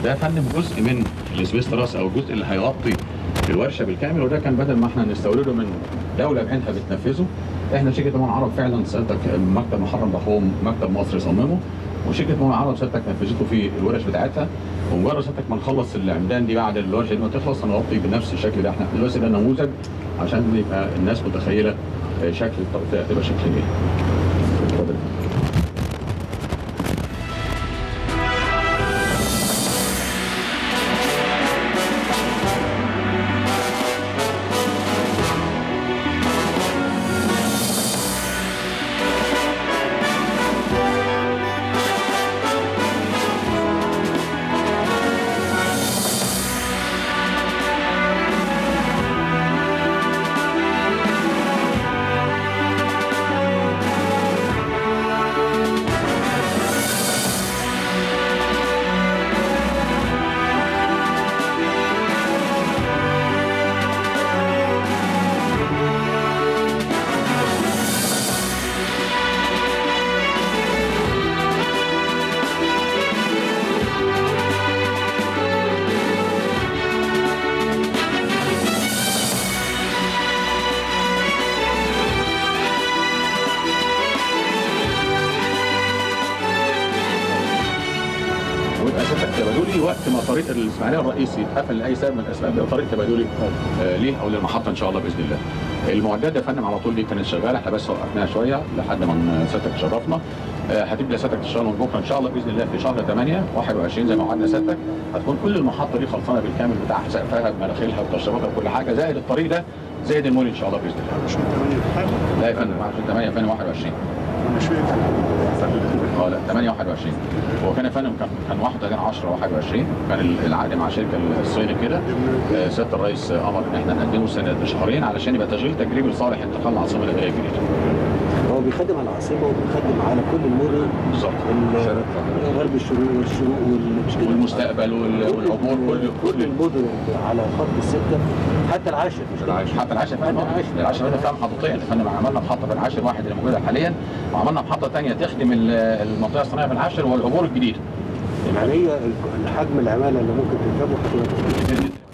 ده يا فندم جزء من السبيس تراس او الجزء اللي هيغطي الورشه بالكامل وده كان بدل ما احنا نستورده من دوله بعينها بتنفذه احنا شركه مول عرب فعلا سيادتك مكتب محرم بحوم مكتب مصر صممه وشركه مول عرب سيادتك نفذته في الورش بتاعتها ومجرد سيادتك ما نخلص العمدان دي بعد الورشه دي ما تخلص هنغطي بنفس الشكل ده احنا دلوقتي ده نموذج عشان يبقى الناس متخيله شكل التغطيه هتبقى شكل ايه. اتفضل. ويبقى سيادتك تبادلي وقت ما طريق الاسماعيليه الرئيسي يتقفل لاي سبب من الاسباب ده طريق تبادلي آه ليه او للمحطه ان شاء الله باذن الله. المعدات يا فندم على طول دي كانت شغاله احنا بس وقفناها شويه لحد ما سيادتك تشرفنا آه هتبدا سيادتك تشتغل من بكره ان شاء الله باذن الله في شهر 8 21 زي ما وعدنا سيادتك هتكون كل المحطه دي خلصانه بالكامل بتاعها سقفها بمناخيرها وتشريباتها وكل حاجه زائد الطريق ده زائد المول ان شاء الله باذن الله. مش من 8 حاجه لا يا فندم 8 فندم 21 مش فاكر اه لا 8 21 هو كان يا فندم كان كان 31 10 21 كان ال- العقد مع شركه الصيني كده آه، سياده الرئيس امر ان احنا نقدمه سنه بشهرين علشان يبقى تشغيل تجريبي لصالح انتقال العاصمه الاداريه الجديده هو بيخدم على العاصمه وبيخدم على كل المدن بالظبط ال- غرب الشروق والشروق والمشكله والمستقبل وال- والعبور كل كل كل المدن على خط السكه حتى العاشر مش كده؟ حتى العاشر فندم حتى العاشر. العاشر فندم فيها محطتين يا فندم عملنا محطه في العاشر واحد اللي موجوده حاليا وعملنا محطه ثانيه تخدم ال- المنطقه الصناعيه في العاشر والعبور الجديده يعني هي ال- حجم العماله اللي ممكن تركبه هتبقى كتير جدا